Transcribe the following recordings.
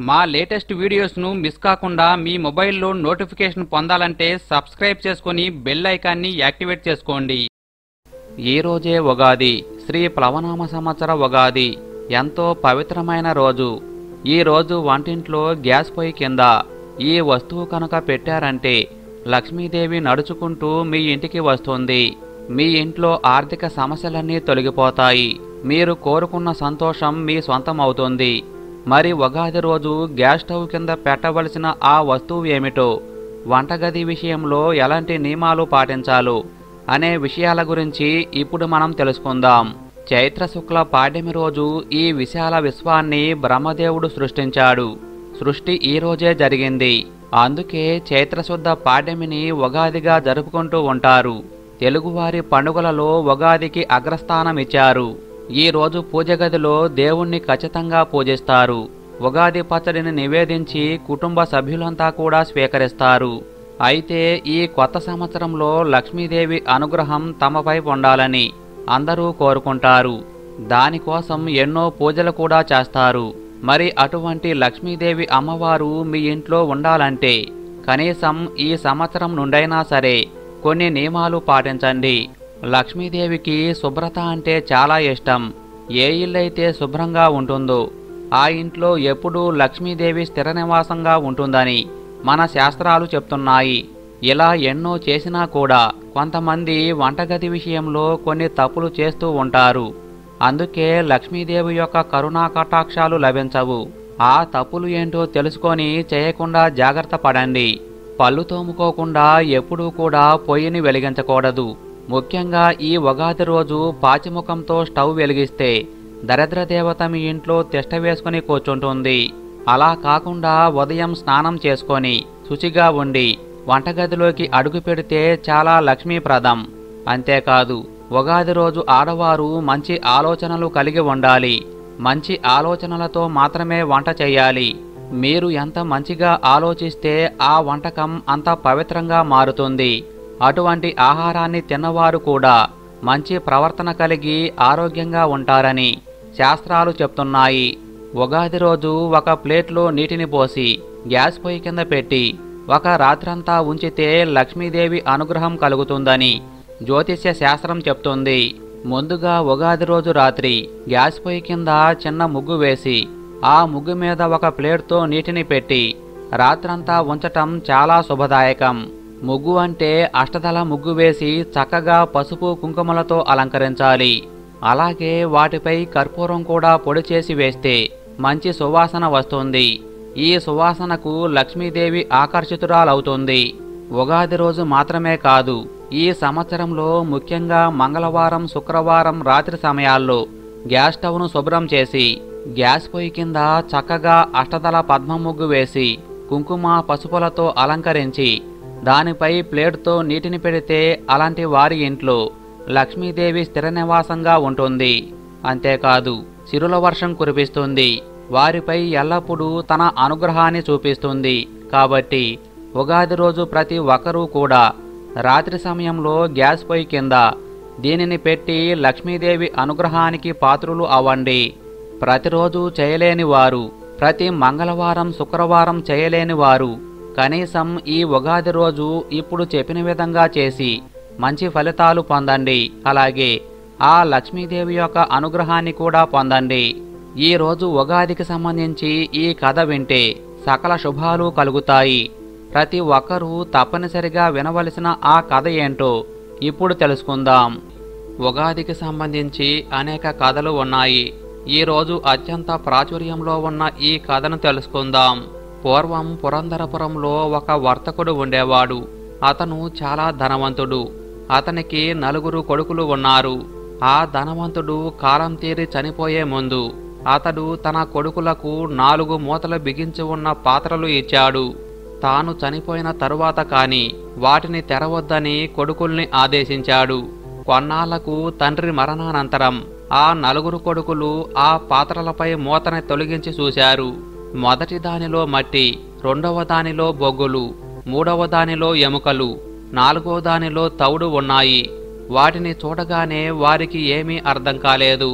మా latest వీడియోస్ను miss కాకుండా మీ మొబైల్లో నోటిఫికేషన్ పొందాలంటే సబ్స్క్రైబ్ చేసుకుని బెల్ ఐకాన్ని యాక్టివేట్ చేసుకోండి ఈ రోజే ఉగాది శ్రీ ప్లవనామ సంవత్సర ఉగాది ఎంతో పవిత్రమైన రోజు ఈ రోజు వంటింట్లో గ్యాస్ పొయ్యి కింద ఈ వస్తువు కనుక పెట్టారంటే లక్ష్మీదేవి నడుచుకుంటూ మీ ఇంటికి వస్తుంది మీ ఇంట్లో ఆర్థిక సమస్యలన్నీ తొలగిపోతాయి మీరు కోరుకున్న సంతోషం మీ సొంతం అవుతుంది మరి ఉగాది రోజు గ్యాస్ స్టవ్ కింద పెట్టవలసిన ఆ వస్తువు ఏమిటో వంటగది విషయంలో ఎలాంటి నియమాలు పాటించాలో అనే విషయాల గురించి ఇప్పుడు మనం తెలుసుకుందాం చైత్ర శుక్ల పాడ్యమి రోజు ఈ విశాల విశ్వాన్ని బ్రహ్మదేవుడు సృష్టించాడు సృష్టి ఈ రోజే జరిగింది అందుకే చైత్రశుద్ధ పాడ్యమిని ఉగాదిగా జరుపుకుంటూ ఉంటారు తెలుగువారి పండుగలలో ఉగాదికి అగ్రస్థానం ఇచ్చారు ఈ రోజు పూజ గదిలో దేవుణ్ణి ఖచ్చితంగా పూజిస్తారు ఉగాది పచ్చడిని నివేదించి కుటుంబ సభ్యులంతా కూడా స్వీకరిస్తారు అయితే ఈ కొత్త సంవత్సరంలో లక్ష్మీదేవి అనుగ్రహం తమపై ఉండాలని అందరూ కోరుకుంటారు దానికోసం ఎన్నో పూజలు కూడా చేస్తారు మరి అటువంటి లక్ష్మీదేవి అమ్మవారు మీ ఇంట్లో ఉండాలంటే కనీసం ఈ సంవత్సరం నుండైనా సరే కొన్ని నియమాలు పాటించండి లక్ష్మీదేవికి శుభ్రత అంటే చాలా ఇష్టం ఏ ఇల్లైతే శుభ్రంగా ఉంటుందో ఆ ఇంట్లో ఎప్పుడూ లక్ష్మీదేవి స్థిర నివాసంగా ఉంటుందని మన శాస్త్రాలు చెప్తున్నాయి ఇలా ఎన్నో చేసినా కూడా కొంతమంది వంటగది విషయంలో కొన్ని తప్పులు చేస్తూ ఉంటారు అందుకే లక్ష్మీదేవి యొక్క కరుణా కటాక్షాలు లభించవు ఆ తప్పులు ఏంటో తెలుసుకొని చేయకుండా జాగ్రత్త పడండి పళ్ళు తోముకోకుండా ఎప్పుడూ కూడా పొయ్యిని వెలిగించకూడదు ముఖ్యంగా ఈ ఉగాది రోజు పాచిముఖంతో స్టవ్ వెలిగిస్తే దరిద్ర దేవత మీ ఇంట్లో తిష్ట వేసుకుని కూర్చుంటుంది అలా కాకుండా ఉదయం స్నానం చేసుకొని శుచిగా ఉండి వంటగదిలోకి అడుగు పెడితే చాలా లక్ష్మీప్రదం అంతేకాదు ఉగాది రోజు ఆడవారు మంచి ఆలోచనలు కలిగి ఉండాలి మంచి ఆలోచనలతో మాత్రమే వంట చేయాలి మీరు ఎంత మంచిగా ఆలోచిస్తే ఆ వంటకం అంత పవిత్రంగా మారుతుంది అటువంటి ఆహారాన్ని తిన్నవారు కూడా మంచి ప్రవర్తన కలిగి ఆరోగ్యంగా ఉంటారని శాస్త్రాలు చెప్తున్నాయి ఉగాది రోజు ఒక ప్లేట్లో నీటిని పోసి గ్యాస్ పొయ్యి కింద పెట్టి ఒక రాత్రంతా ఉంచితే లక్ష్మీదేవి అనుగ్రహం కలుగుతుందని జ్యోతిష్య శాస్త్రం చెప్తుంది ముందుగా ఉగాది రోజు రాత్రి గ్యాస్ పొయ్యి కింద చిన్న ముగ్గు వేసి ఆ ముగ్గు మీద ఒక ప్లేట్తో నీటిని పెట్టి రాత్రంతా ఉంచటం చాలా శుభదాయకం ముగ్గు అంటే అష్టదళ ముగ్గు వేసి చక్కగా పసుపు కుంకుమలతో అలంకరించాలి అలాగే వాటిపై కర్పూరం కూడా పొడి చేసి వేస్తే మంచి సువాసన వస్తుంది ఈ సువాసనకు లక్ష్మీదేవి ఆకర్షితురాలవుతుంది ఉగాది రోజు మాత్రమే కాదు ఈ సంవత్సరంలో ముఖ్యంగా మంగళవారం శుక్రవారం రాత్రి సమయాల్లో గ్యాస్ స్టవ్ను శుభ్రం చేసి గ్యాస్ పొయ్యి కింద చక్కగా అష్టదళ పద్మ ముగ్గు వేసి కుంకుమ పసుపులతో అలంకరించి దానిపై ప్లేట్తో నీటిని పెడితే అలాంటి వారి ఇంట్లో లక్ష్మీదేవి స్థిర నివాసంగా ఉంటుంది అంతేకాదు సిరుల వర్షం కురిపిస్తుంది వారిపై ఎల్లప్పుడూ తన అనుగ్రహాన్ని చూపిస్తుంది కాబట్టి ఉగాది రోజు ప్రతి ఒక్కరూ కూడా రాత్రి సమయంలో గ్యాస్ పొయ్యి కింద దీనిని పెట్టి లక్ష్మీదేవి అనుగ్రహానికి పాత్రులు అవ్వండి ప్రతిరోజు చేయలేని వారు ప్రతి మంగళవారం శుక్రవారం చేయలేని వారు కనీసం ఈ ఉగాది రోజు ఇప్పుడు చెప్పిన విధంగా చేసి మంచి ఫలితాలు పొందండి అలాగే ఆ లక్ష్మీదేవి యొక్క అనుగ్రహాన్ని కూడా పొందండి ఈ రోజు ఉగాదికి సంబంధించి ఈ కథ వింటే సకల శుభాలు కలుగుతాయి ప్రతి ఒక్కరూ తప్పనిసరిగా వినవలసిన ఆ కథ ఏంటో ఇప్పుడు తెలుసుకుందాం ఉగాదికి సంబంధించి అనేక కథలు ఉన్నాయి ఈ రోజు అత్యంత ప్రాచుర్యంలో ఉన్న ఈ కథను తెలుసుకుందాం పూర్వం పురంధరపురంలో ఒక వర్తకుడు ఉండేవాడు అతను చాలా ధనవంతుడు అతనికి నలుగురు కొడుకులు ఉన్నారు ఆ ధనవంతుడు కాలం తీరి చనిపోయే ముందు అతడు తన కొడుకులకు నాలుగు మూతలు బిగించి ఉన్న పాత్రలు ఇచ్చాడు తాను చనిపోయిన తరువాత కాని వాటిని తెరవద్దని కొడుకుల్ని ఆదేశించాడు కొన్నాళ్లకు తండ్రి మరణానంతరం ఆ నలుగురు కొడుకులు ఆ పాత్రలపై మూతని తొలగించి చూశారు మొదటి దానిలో మట్టి రెండవ దానిలో బొగ్గులు మూడవ దానిలో ఎముకలు నాలుగో దానిలో తౌడు ఉన్నాయి వాటిని చూడగానే వారికి ఏమీ అర్థం కాలేదు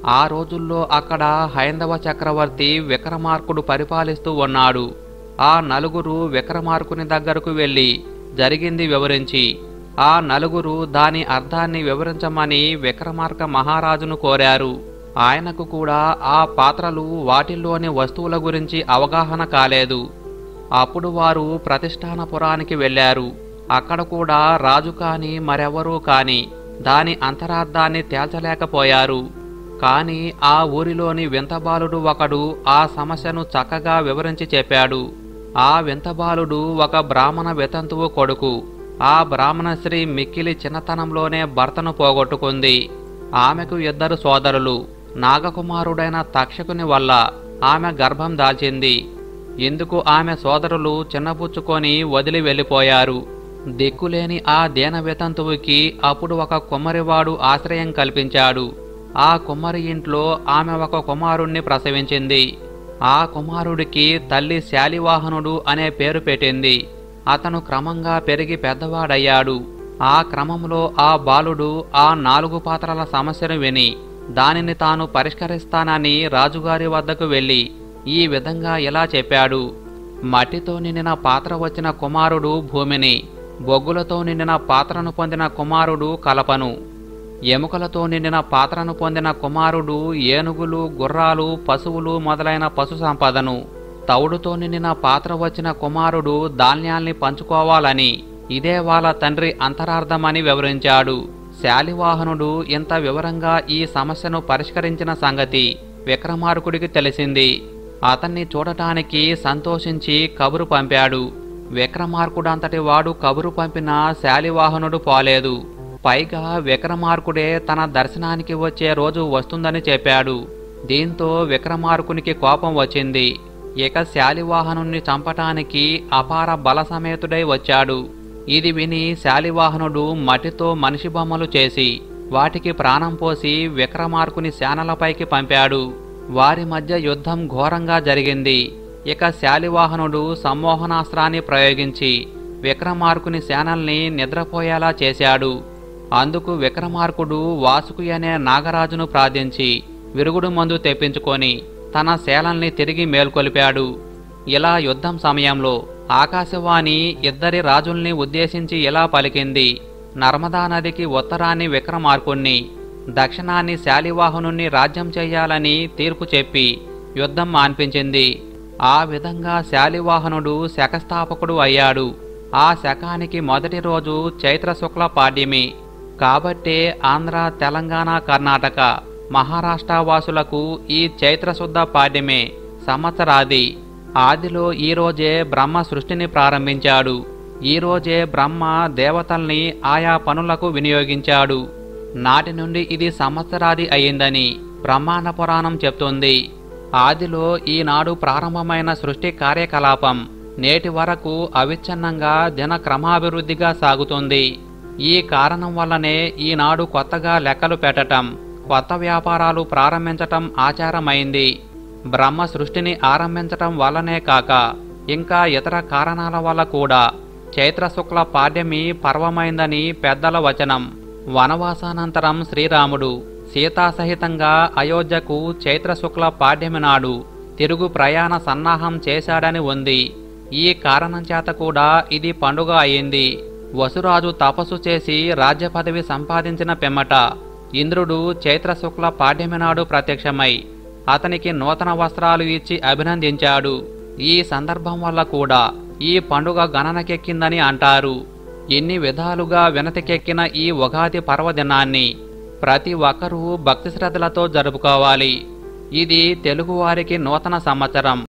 ఆ రోజుల్లో అక్కడ హైందవ చక్రవర్తి విక్రమార్కుడు పరిపాలిస్తూ ఉన్నాడు ఆ నలుగురు విక్రమార్కుని దగ్గరకు వెళ్ళి జరిగింది వివరించి ఆ నలుగురు దాని అర్థాన్ని వివరించమని విక్రమార్క మహారాజును కోరారు ఆయనకు కూడా ఆ పాత్రలు వాటిల్లోని వస్తువుల గురించి అవగాహన కాలేదు అప్పుడు వారు ప్రతిష్టానపురానికి వెళ్ళారు అక్కడ కూడా రాజు కాని మరెవరూ కాని దాని అంతరార్థాన్ని తేల్చలేకపోయారు కాని ఆ ఊరిలోని వింతబాలుడు ఒకడు ఆ సమస్యను చక్కగా వివరించి చెప్పాడు ఆ వింతబాలుడు ఒక బ్రాహ్మణ వితంతువు కొడుకు ఆ బ్రాహ్మణ స్త్రీ మిక్కిలి చిన్నతనంలోనే భర్తను పోగొట్టుకుంది ఆమెకు ఇద్దరు సోదరులు నాగకుమారుడైన తక్షకుని వల్ల ఆమె గర్భం దాల్చింది ఎందుకు ఆమె సోదరులు చిన్నపుచ్చుకొని వదిలి వెళ్ళిపోయారు దిక్కులేని ఆ దీన వితంతువుకి అప్పుడు ఒక కుమ్మరివాడు ఆశ్రయం కల్పించాడు ఆ కుమ్మరి ఇంట్లో ఆమె ఒక కుమారుణ్ణి ప్రసవించింది ఆ కుమారుడికి తల్లి శాలివాహనుడు అనే పేరు పెట్టింది అతను క్రమంగా పెరిగి పెద్దవాడయ్యాడు ఆ క్రమంలో ఆ బాలుడు ఆ నాలుగు పాత్రల సమస్యను విని దానిని తాను పరిష్కరిస్తానని రాజుగారి వద్దకు వెళ్ళి ఈ విధంగా ఇలా చెప్పాడు మట్టితో నిండిన పాత్ర వచ్చిన కుమారుడు భూమిని బొగ్గులతో నిండిన పాత్రను పొందిన కుమారుడు కలపను ఎముకలతో నిండిన పాత్రను పొందిన కుమారుడు ఏనుగులు గుర్రాలు పశువులు మొదలైన పశు సంపదను తౌడుతో నిండిన పాత్ర వచ్చిన కుమారుడు ధాన్యాల్ని పంచుకోవాలని ఇదే వాళ్ళ తండ్రి అంతరార్థమని వివరించాడు శాలివాహనుడు ఇంత వివరంగా ఈ సమస్యను పరిష్కరించిన సంగతి విక్రమార్కుడికి తెలిసింది అతన్ని చూడటానికి సంతోషించి కబురు పంపాడు విక్రమార్కుడంతటి వాడు కబురు పంపిన శాలివాహనుడు పోలేదు పైగా విక్రమార్కుడే తన దర్శనానికి వచ్చే రోజు వస్తుందని చెప్పాడు దీంతో విక్రమార్కునికి కోపం వచ్చింది ఇక శాలివాహనుణ్ణి చంపటానికి అపార బల సమేతుడై వచ్చాడు ఇది విని శాలివాహనుడు మట్టితో మనిషి బొమ్మలు చేసి వాటికి ప్రాణం పోసి విక్రమార్కుని సేనలపైకి పంపాడు వారి మధ్య యుద్ధం ఘోరంగా జరిగింది ఇక శాలివాహనుడు సమ్మోహనాస్త్రాన్ని ప్రయోగించి విక్రమార్కుని సేనల్ని నిద్రపోయేలా చేశాడు అందుకు విక్రమార్కుడు వాసుకి అనే నాగరాజును ప్రార్థించి విరుగుడు మందు తెప్పించుకొని తన శేలల్ని తిరిగి మేల్కొలిపాడు ఇలా యుద్ధం సమయంలో ఆకాశవాణి ఇద్దరి రాజుల్ని ఉద్దేశించి ఇలా పలికింది నర్మదా నదికి ఉత్తరాన్ని విక్రమార్కుణ్ణి దక్షిణాన్ని శాలివాహనుణ్ణి రాజ్యం చెయ్యాలని తీర్పు చెప్పి యుద్ధం మాన్పించింది ఆ విధంగా శాలివాహనుడు శకస్థాపకుడు అయ్యాడు ఆ శకానికి మొదటి రోజు చైత్ర శుక్ల పాడ్యమి కాబట్టే ఆంధ్ర తెలంగాణ కర్ణాటక మహారాష్ట్ర వాసులకు ఈ చైత్రశుద్ధ పాడ్యమే సంవత్సరాది ఆదిలో ఈ రోజే బ్రహ్మ సృష్టిని ప్రారంభించాడు ఈ రోజే బ్రహ్మ దేవతల్ని ఆయా పనులకు వినియోగించాడు నాటి నుండి ఇది సంవత్సరాది అయిందని బ్రహ్మాండ పురాణం చెప్తుంది ఆదిలో ఈనాడు ప్రారంభమైన సృష్టి కార్యకలాపం నేటి వరకు అవిచ్ఛిన్నంగా దిన క్రమాభివృద్ధిగా సాగుతుంది ఈ కారణం వల్లనే ఈనాడు కొత్తగా లెక్కలు పెట్టటం కొత్త వ్యాపారాలు ప్రారంభించటం ఆచారమైంది బ్రహ్మ సృష్టిని ఆరంభించటం వల్లనే కాక ఇంకా ఇతర కారణాల వల్ల కూడా చైత్ర శుక్ల పాడ్యమి పర్వమైందని పెద్దల వచనం వనవాసానంతరం శ్రీరాముడు సీతాసహితంగా అయోధ్యకు చైత్ర శుక్ల పాడ్యమి నాడు తిరుగు ప్రయాణ సన్నాహం చేశాడని ఉంది ఈ కారణం చేత కూడా ఇది పండుగ అయింది వసురాజు తపస్సు చేసి రాజ్య పదవి సంపాదించిన పిమ్మట ఇంద్రుడు చైత్ర శుక్ల పాడ్యమి నాడు ప్రత్యక్షమై అతనికి నూతన వస్త్రాలు ఇచ్చి అభినందించాడు ఈ సందర్భం వల్ల కూడా ఈ పండుగ గణనకెక్కిందని అంటారు ఎన్ని విధాలుగా వినతికెక్కిన ఈ ఉగాది పర్వదినాన్ని ప్రతి ఒక్కరూ భక్తి శ్రద్ధలతో జరుపుకోవాలి ఇది తెలుగువారికి నూతన సంవత్సరం